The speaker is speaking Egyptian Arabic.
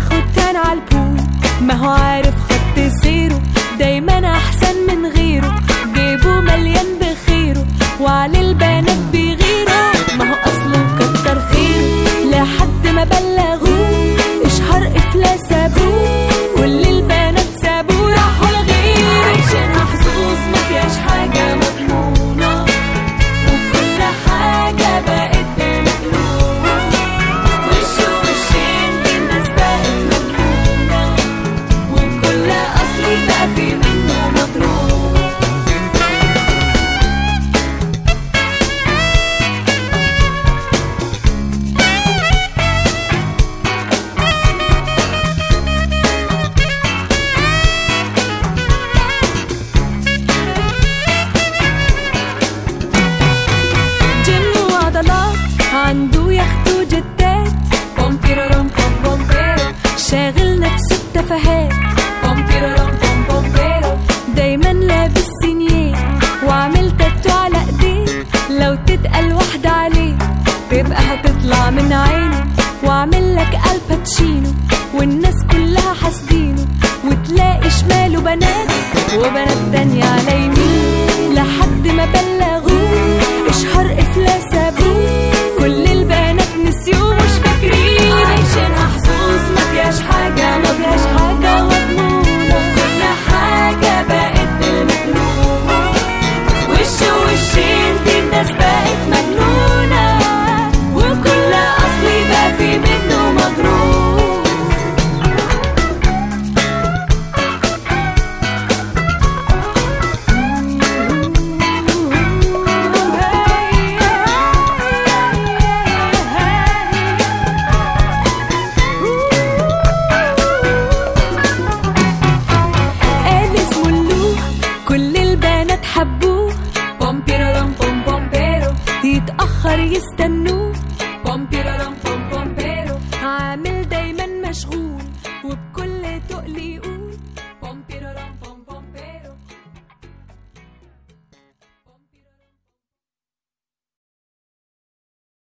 ياخد تان عالبول ما هو عارف خط سيره دايما احسن من غيره جيبه مليان بخيره وعلى البنات بيغيروا ما هو اصله كتر خيره لحد ما بلغوه اشهر افلاس ابوه كل البنات سابوه راحوا لغيره عايشينها حظوظ ما فيهاش حاجه مضمونه وكل حاجه بقت بمقلوب وش وشين الناس بقت مجنونه وكل اصلي بقى في منه مضروب جيم وعضلات عنده يخت وجتات بومبيرورم بوم بومبيرو شاغل نفسه بتفاهات بومبيرورم بوم بومبيرو دايما لابس سينيه وعامل تاتو على ايديه لو تتقل واحدة عليه تبقى هتطلع من عينه وعامل لك الباتشينو والناس كلها حاسدينه وتلاقي شماله بنات وبنات تانية على يمين لحد ما بلغ